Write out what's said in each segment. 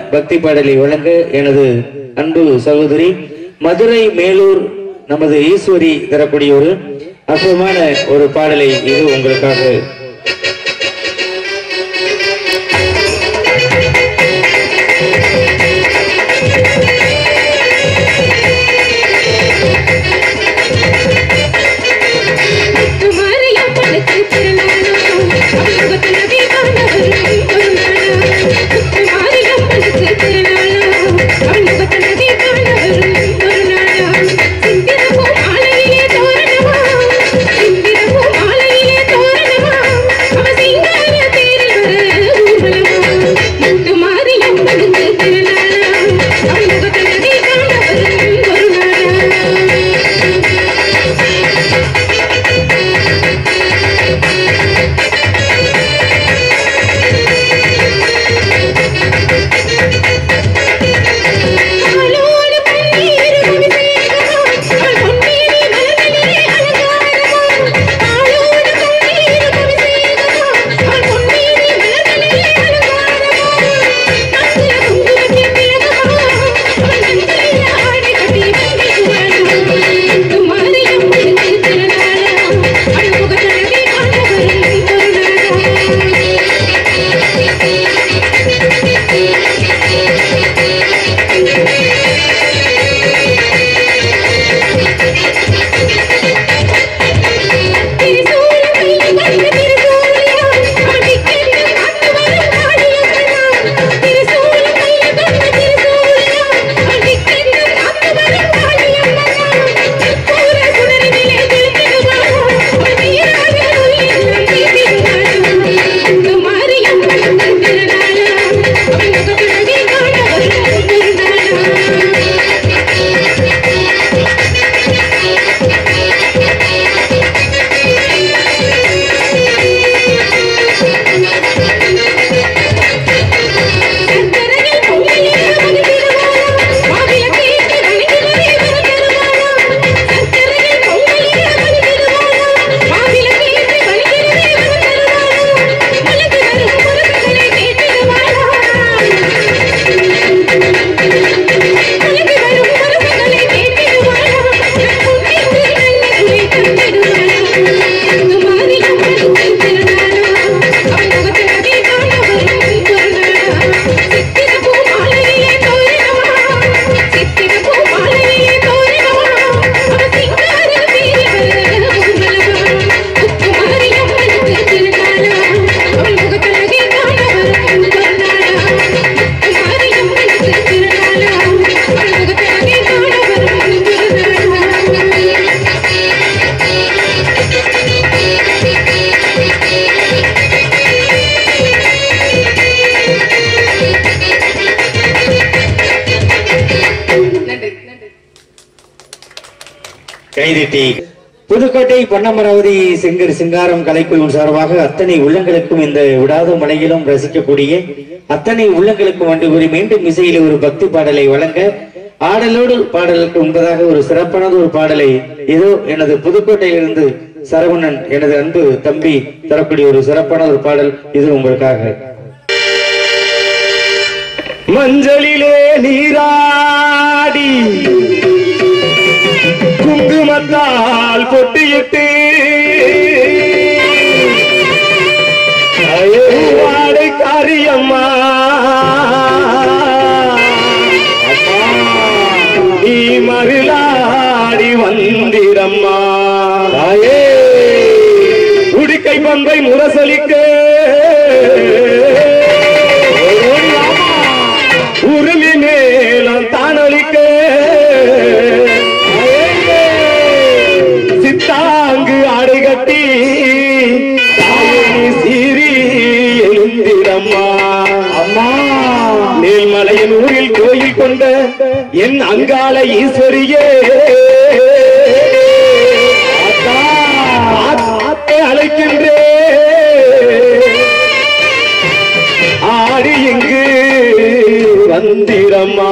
பக்தி பாடலை வழங்க எனது அன்பு சகோதரி மதுரை மேலூர் நமது ஈஸ்வரி தரக்கூடிய ஒரு அற்புதமான ஒரு பாடலை இது உங்களுக்காக குமாரியம்மனுக்கு திருநாளாம் அபிமுகத்தில் அபிகாண்டவரும் பொருளாளாம் குமாரியம்மனுக்கு திருநாளாம் அபிமுகத்தில் அபிகாண்டவரும் பொருளாளாம் சிந்திரமும் ஆலையிலே தோரணமாம் சிந்திரமும் ஆலையிலே தோரணமாம் அவ சிங்கார தேரில் வர ஊர்வலமாம் முத்துமாரியம்மனுக்கு திருநாளாம் அபிமுகத்தில் அபிகாண்டவரும் பொருளாளாம் அவளோடு பன்னீர் அபிஷேகமா அவள் பொன்னேறி மலர்களிலே அலங்காரமா அவளோடு பன்னீர் அபிஷேகமா அவள் பொன்னேறி மலர்களிலே அலங்காரமா மங்கள குங்குமத்தின் திலகமா அவள் நந்தியில ஆடை கட்டி வந்திருவாளாம் மாரியம்மனுக்கு திருநாளாம் அவள் முகத்தழகை ஆண்டவரும் பொருளாளாம் திருசூலம் கையில் வந்த திருசூலியா ஆடிக்கென்று காத்து வரும் காளியம்மனா திருசூலம் கையில் வந்த திருசூலியா ஆடிக்கென்று காத்து வரும் காளியம்மனா பூர சுடரினிலே ஜொலித்திடுவாளா அவள் வீராக ஒளியெல்லாம் தீட்டிடுவாளா இந்த மாரியம்மனுக்கு திருநாளா அவள் முகத்தழகை காண வரும் திருநாளா சக்கரையில் பொங்கலிலே மகிழ்ந்திடுவாளா மாவிளக்கேற்றி வணங்கிடவே வரம் தருவாளா சக்கரையில் பொங்கலிலே மகிழ்ந்திடுவாளா மாவிளக்கேற்றி வணங்கிடவே வரம் தருவாளா மலக்கு வரும் முருகனை கேட்டிடுவாளா மலக்கு வரும் முருகனை கேட்டிடுவாளா நம் புண்ணியத்து நன்மைகளை தந்திடுவாளா மாரியம்மனுக்கு திருநாளா அவள் முகத்திலே காண வரும் பொருளாளா சித்திர பூ மாலையிலே தோரணமா சித்திர பூ மாலையிலே தோரணமா அவ சிங்கார வீரவர ஊர்வலமா முத்துமாரியம்மனுக்கு திருநாளா அவள் முகத்தழகை காண வரும் பொருளாளா முத்துமாரியம்மனுக்கு திருநாளா அவள் முகத்தழகை காண வரும் பொருளாளா கைதிட்டி புதுக்கோட்டை பொன்னமராவதி செங்கர் சிங்காரம் கலைக்குழுவின் சார்பாக அத்தனை உள்ளங்களுக்கும் இந்த விடாத மலையிலும் ரசிக்கக்கூடிய அத்தனை உள்ளங்களுக்கும் அன்று கூறி மீண்டும் இசையில் ஒரு பக்தி பாடலை வழங்க ஆடலோடு பாடலுக்கு முன்பதாக ஒரு சிறப்பானது ஒரு பாடலை ஏதோ எனது புதுக்கோட்டையிலிருந்து சரவணன் எனது அன்பு தம்பி தரக்கூடிய ஒரு சிறப்பான ஒரு பாடல் இது உங்களுக்காக மஞ்சளிலே நீராடி குங்குமத்தால் பொட்டியிட்டு வாடை காரியம்மா நீ மருளாடி வந்திரம்மா தாயே உடுக்கை பம்பை முரசலிக்க உருமி மேலம் தானொலிக்க சித்தாங்கு ஆடை கட்டி தாயை சீறி எழுந்திரம்மா அம்மா மேல்மலையின் ஊரில் கோயில் கொண்ட என் அங்காள ஈஸ்வரியே ஆத்தை அழைக்கின்றே ஆடி இங்கு வந்திரம்மா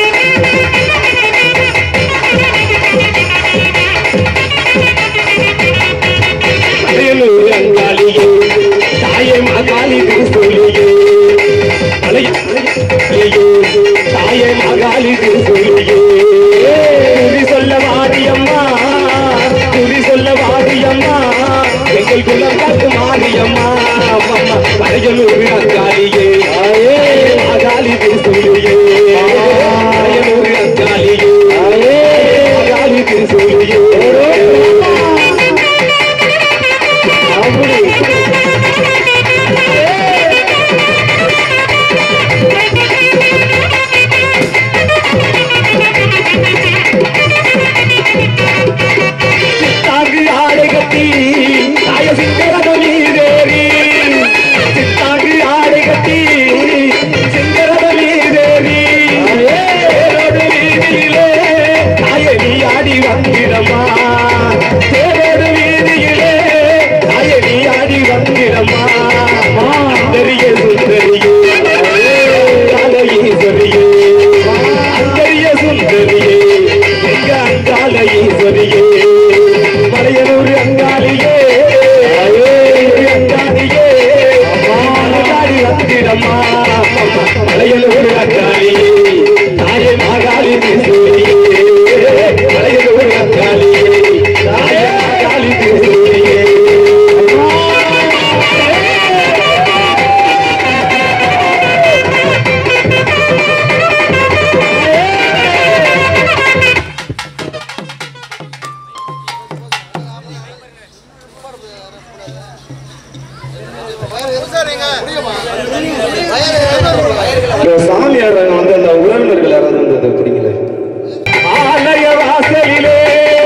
Thank you. சொல்லிடம்மா மலையலூர் அக்காளி தாயே மாகாளி திரிசூலியே மலையலூர் அக்காளி தாயே மாகாளி திரிசூலியே இந்த சாமியார் வந்து அந்த உறவினர்கள் யாராவது வந்து அதை பிடிக்கல ஆலய வாசலிலே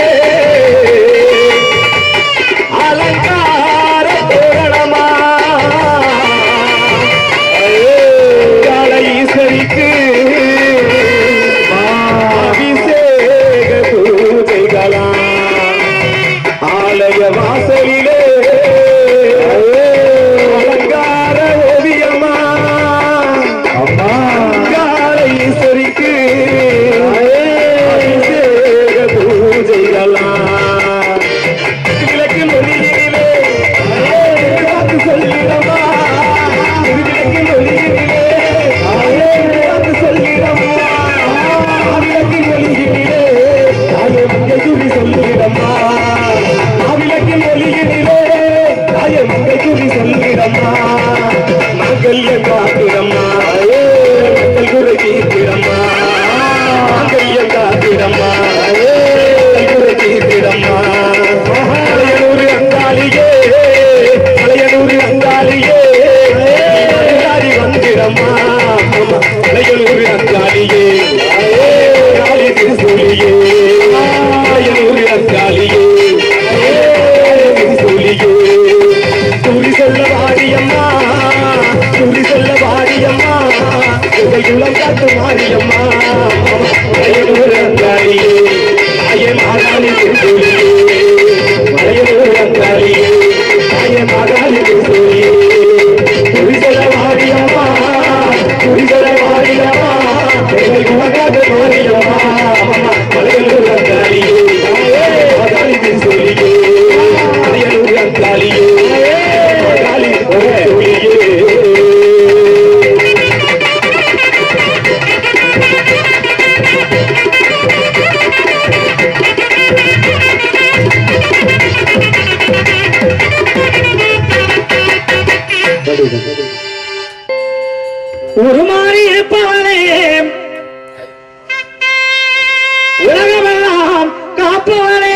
அலங்கார தோரணமா கால ஈஸ்வரிக்கு அபிஷேக பூஜைகளா ஆலய வாசலிலே அலங்கார ஓவியமா அம்மா கால ஈஸ்வரிக்கு அபிஷேக பூஜைகளா விளக்கில் ஒளியிலே காத்து சொல்லிடமா விளக்கில் ஒளியிலே காத்து சொல்லிடமா விளக்கில் ஒளியிலே தாயை மங்கை சுடி சொல்லிடமா விளக்கில் ஒளியிலே தாயை மங்கை சுடி சொல்லிடமா மங்கல்யம் காத்திரம்மா மக்கள் குறை தீர்த்திடம்மா மங்கல்யம் காத்திரம்மா மக்கள் குறை தீர்த்திடம்மா மலையனூர் அங்காளியே மலையனூர் அங்காளியே மலையாரி வந்திடம்மா மலையனூர் அங்காளியே காளி திருசூலியே மலையனூர் அங்காளியே திருசூலியே குறி சொல்ல வாடியம்மா குறி சொல்ல வாடியம்மா உலகம் காத்து மாறியம்மா மலையனூர் அங்காளியே ஆய மாகாளி திருசூலியே மலையனூர் அங்காளியே ஆய மாகாளி திருசூலியே குறி சொல்ல வாடியம்மா குறி சொல்ல வாடியம்மா எங்கள் குலகாத மாறியம்மா மலையனூர் அங்காளியே மாகாளி திருசூலியே மலையனூர் அங்காளியே மாகாளி திருசூலியே உருமாறி இருப்பவனே உலகமெல்லாம் காப்பவனே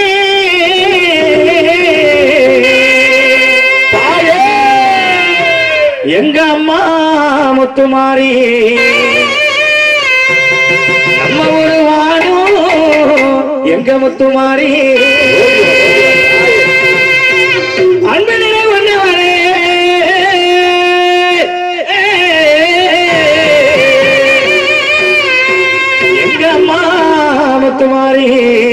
தாயே எங்க அம்மா முத்துமாரி நம்ம ஒரு வாழும் எங்க முத்துமாரி அன்பிலே ஒன்னவரே எங்க அம்மா முத்துமாரி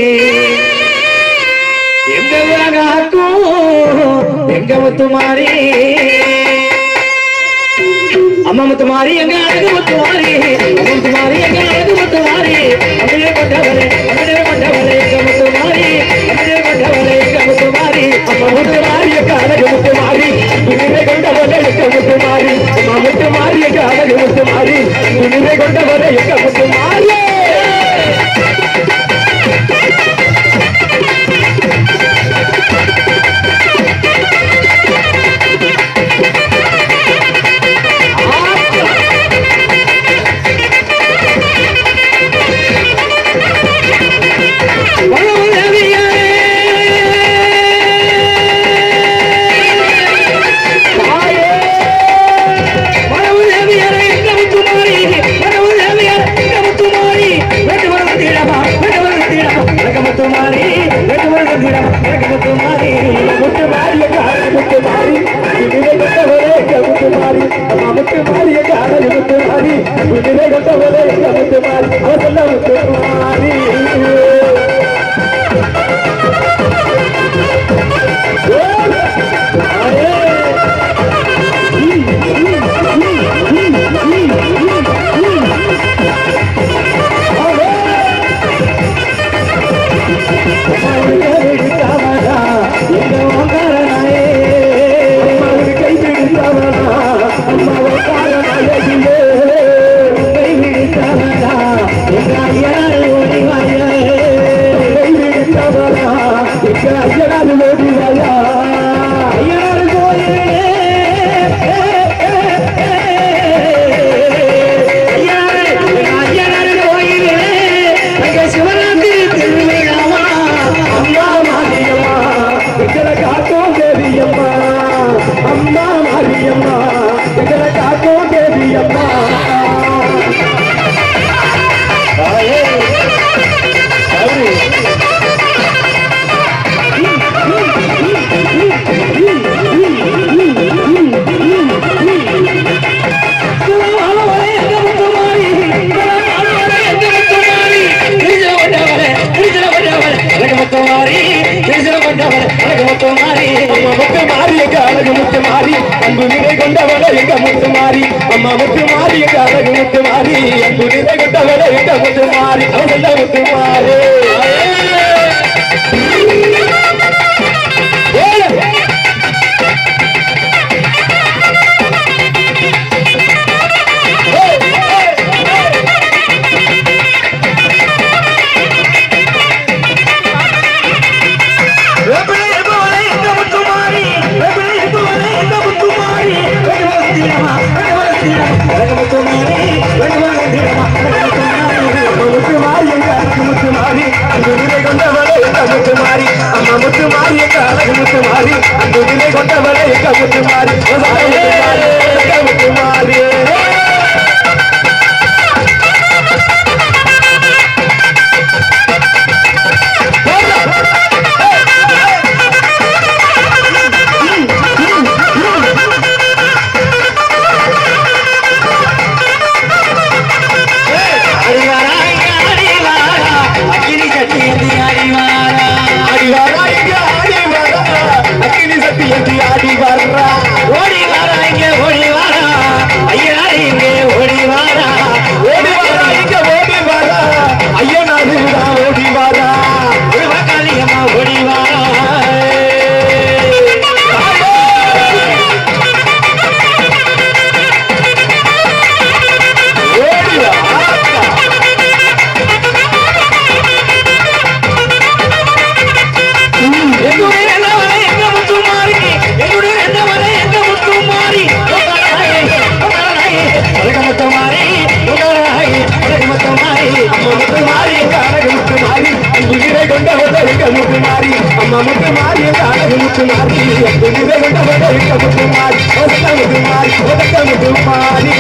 எங்க உலகாக்கும் எங்க முத்துமாரி அம்மா முத்துமாரி எங்க அழகு முத்துமாரி அம்மா முத்துமாரி எங்க அழகு முத்துமாரி அமிழே கொண்டவரே அமிழே கொண்டவரே எங்க முத்துமாரி அமிழே கொண்டவரே எங்க முத்துமாரி அம்மா முத்துமாரி எங்க அழகு முத்துமாரி துணிவை கொண்டவரே எங்க முத்துமாரி அம்மா முத்துமாரி எங்க அழகு முத்துமாரி துணிவை கொண்டவரே எங்க முத்துமாரி கை பிடித்தவனா அம்மாவை அம்மா தாயே கௌரி அன்பு நிறை கொண்டவள எங்க முத்து மாறி அம்மா முத்து மாறி எங்க அழகு முத்து மாறி அன்பு நிறை கொண்டவள எங்க முத்து மாறி அவள் முத்து மாறி மாறி அடிவாரா இங்க ஆடிவாரா அக்கினி சக்தி என்று ஆடி வர்றா ஓடி வாரா இங்க ஓடி வாரா ஐயா இங்க ஓடி வாரா ஓடி வாரா இங்க ஓடி வாரா ஐயா நான் ஓடி வாரா காளியம்மா ஓடி வாரா ஓடி வாரா என்னுடைய என்னவரை எங்க முத்து மாறி என்னுடைய என்னவரை எங்க முத்து மாறி அழகு முத்து மாறி அழகு முத்து மாறி அம்மா முத்து மாறி எங்க அழகு முத்து மாறி உயிரை கொண்டவர்கள் எங்க முத்து மாறி அம்மா முத்து மாறி எங்க அழகு முத்து மாறி உயிரை கொண்டவர்கள் எங்க முத்து மாறி ஒதக்க முத்து மாறி ஒதக்க முத்து மாறி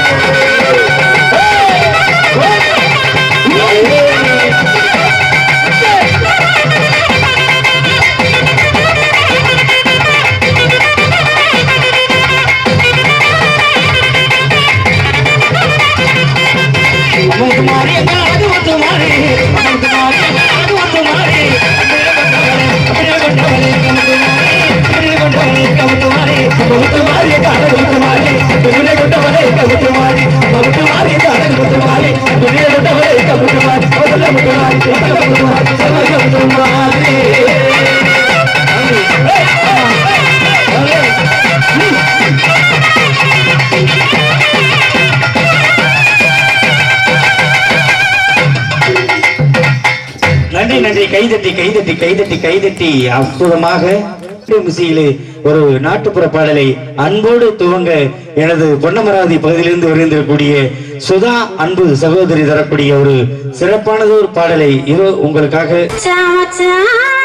அம்மாவுக்கு மாறி எங்க அழகு முத்து மாறி அம்மாவுக்கு மாறி எங்க அழகு முத்து மாறி அப்படியே கொண்டவளே எங்க முத்து மாறி அப்படியே கொண்டவளே எங்க முத்து மாறி முத்து மாறி எங்க அழகு முத்து மாறி அப்படியே கொண்டவளே எங்க முத்து மாறி முத்து மாறி எங்க அழகு முத்து மாறி அப்படியே கொண்டவளே எங்க முத்து மாறி முதல்ல முத்து மாறி முதல்ல முத்து மாறி முதல்ல முத்து மாறி நன்றி நன்றி கைதட்டி கைதட்டி கைதட்டி கைதட்டி அற்புதமாக மிசையிலே ஒரு நாட்டுப்புற பாடலை அன்போடு துவங்க எனது பொன்னமராவதி பகுதியிலிருந்து வருந்திருக்கக்கூடிய சுதா அன்பு சகோதரி தரக்கூடிய ஒரு சிறப்பானதொரு பாடலை இதோ உங்களுக்காக மச்சான் மச்சான்